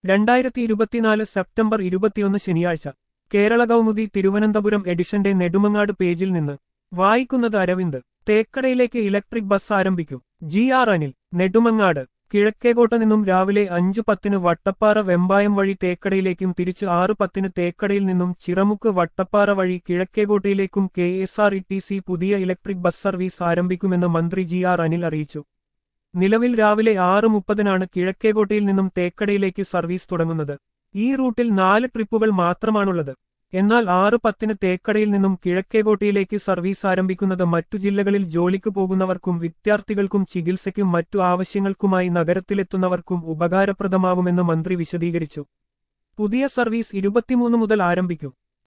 രണ്ടായിരത്തി ഇരുപത്തിനാല് സെപ്റ്റംബർ ഇരുപത്തിയൊന്ന് ശനിയാഴ്ച കേരള കൗമുദി തിരുവനന്തപുരം എഡിഷന്റെ നെടുമങ്ങാട് പേജിൽ നിന്ന് വായിക്കുന്നത് അരവിന്ദ് തേക്കടയിലേക്ക് ഇലക്ട്രിക് ബസ് ആരംഭിക്കും ജി ആർ അനിൽ നെടുമങ്ങാട് കിഴക്കേകോട്ട നിന്നും രാവിലെ അഞ്ചു പത്തിന് വട്ടപ്പാറ വെമ്പായം വഴി തേക്കടയിലേക്കും തിരിച്ച് ആറ് പത്തിന് തേക്കടയിൽ നിന്നും ചിറമുക്ക് വട്ടപ്പാറ വഴി കിഴക്കേകോട്ടയിലേക്കും K S R E T C പുതിയ ഇലക്ട്രിക് ബസ് സർവീസ് ആരംഭിക്കുമെന്ന് മന്ത്രി ജി ആർ അനിൽ അറിയിച്ചു നിലവിൽ രാവിലെ ആറ് മുപ്പതിനാണ് കിഴക്കേകോട്ടയിൽ നിന്നും തേക്കടയിലേക്ക് സർവീസ് തുടങ്ങുന്നത് ഈ റൂട്ടിൽ നാല് ട്രിപ്പുകൾ മാത്രമാണുള്ളത് എന്നാൽ ആറ് പത്തിന് തേക്കടയിൽ നിന്നും കിഴക്കേകോട്ടയിലേക്ക് സർവീസ് ആരംഭിക്കുന്നത് മറ്റു ജില്ലകളിൽ ജോലിക്ക് പോകുന്നവർക്കും വിദ്യാർത്ഥികൾക്കും ചികിത്സയ്ക്കും മറ്റു ആവശ്യങ്ങൾക്കുമായി നഗരത്തിലെത്തുന്നവർക്കും ഉപകാരപ്രദമാകുമെന്ന് മന്ത്രി വിശദീകരിച്ചു പുതിയ സർവീസ് ഇരുപത്തിമൂന്ന് മുതൽ ആരംഭിക്കും